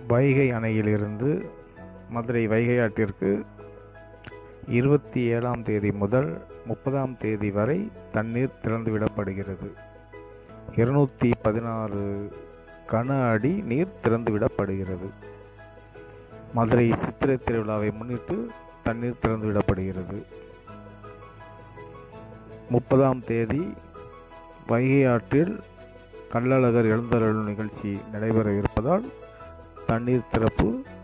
வைகை அணையிலிருந்து மதுரை வைகை ஆற்றிற்கு இருபத்தி ஏழாம் தேதி முதல் முப்பதாம் தேதி வரை தண்ணீர் திறந்துவிடப்படுகிறது இருநூற்றி பதினாறு கன அடி நீர் திறந்துவிடப்படுகிறது மதுரை சித்திரை திருவிழாவை முன்னிட்டு தண்ணீர் திறந்துவிடப்படுகிறது முப்பதாம் தேதி வைகை ஆற்றில் கள்ளழகர் எழுந்தருள் நிகழ்ச்சி நடைபெற இருப்பதால் தண்ணீர் திறப்பு